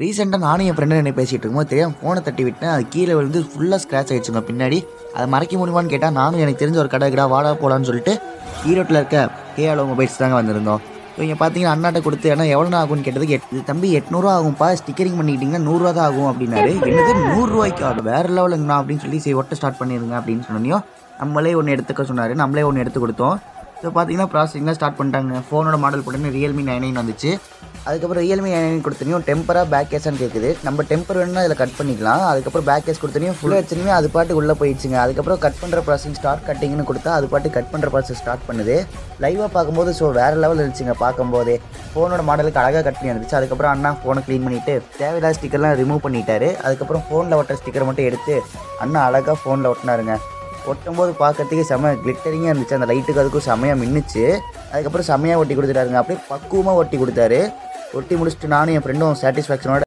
ரீசெண்டாக நானும் என் ஃப்ரெண்டு என்ன பேசிகிட்டு இருக்கும்போது தெரியாம ஃபோனை தட்டி விட்டேன் அது கீழே விழுந்து ஃபுல்லாக ஸ்க்ராச் ஆயிடுச்சுங்க பின்னாடி அதை மறைக்க முடியுமான்னு கேட்டால் நானும் எனக்கு தெரிஞ்ச ஒரு கடை கடா வாடா போகலான்னு சொல்லிட்டு ஈரோட்டில் இருக்க கேஆலோ மொபைல்ஸ் தாங்க வந்திருந்தோம் ஸோ இங்கே பார்த்தீங்கன்னா அண்ணாட்ட கொடுத்து ஏன்னா எவ்வளோ ஆகும்னு கேட்டதுக்கு எட் இது தம்பி எட்நூறுவா ஆகும்ப்பா ஸ்டிக்கரிங் பண்ணிக்கிட்டிங்கன்னா நூறுரூவா தான் ஆகும் அப்படின்னாரு என்னது நூறுரூவாய்க்கு ஆகும் வேறு லெவலுங்கண்ணா அப்படின்னு சொல்லி சரி ஒட்ட ஸ்டார்ட் பண்ணிடுங்க அப்படின்னு சொன்னோம் நம்மளே ஒன்று எடுத்துக்க சொன்னார் நம்மளே ஒன்று எடுத்து கொடுத்தோம் ஸோ பார்த்தீங்கன்னா ப்ராசஸிங்லாம் ஸ்டார்ட் பண்ணிட்டாங்க ஃபோனோட மாடல் போட்டு ரியல்மி நைன் நைன் வந்துச்சு அதுக்கப்புறம் ரியல்மி நைன் நைன் கொடுத்தனையும் டெம்பராக பேக் கேஸான்னு கேட்குது நம்ம டெம்பர் வேணும்னா இதில் கட் பண்ணிக்கலாம் அதுக்கப்புறம் பேக் கேஸ் கொடுத்தனையும் ஃபுல்லாக வச்சுனையும் அது பாட்டு உள்ளே போயிடுச்சுங்க அதுக்கப்புறம் கட் பண்ணுற ப்ராசஸிங் ஸ்டார்ட் கட்டிங்னு கொடுத்தா அது பாட்டு கட் பண்ணுற ப்ராசஸ் ஸ்டார்ட் பண்ணுது லைவாக பார்க்கும்போது ஸோ வேறு லெவல் இருந்துச்சுங்க பார்க்கும்போதே ஃபோனோட மாடலுக்கு அழகாக கட் பண்ணி வந்துச்சு அதுக்கப்புறம் அண்ணா ஃபோனை க்ளீன் பண்ணிவிட்டு தேவையில்லாத ஸ்டிக்கர்லாம் ரிமூவ் பண்ணிட்டாரு அதுக்கப்புறம் ஃபோனில் ஒட்டுற ஸ்டிக்கர் மட்டும் எடுத்து அண்ணா அழகாக ஃபோனில் ஒட்டினாருங்க ஒட்டும்போது பார்க்கறதுக்கே செம கிளிட்டரிங்காக இருந்துச்சு அந்த லைட்டுக்கு அதுக்கும் செமையாக மின்னுச்சு அதுக்கப்புறம் செமையாக ஒட்டி கொடுத்துட்டாருங்க அப்படியே பக்குவமாக ஒட்டி கொடுத்தாரு ஒட்டி முடிச்சுட்டு நானும் என் ஃப்ரெண்டும் சாட்டிஸ்ஃபேக்ஷனோட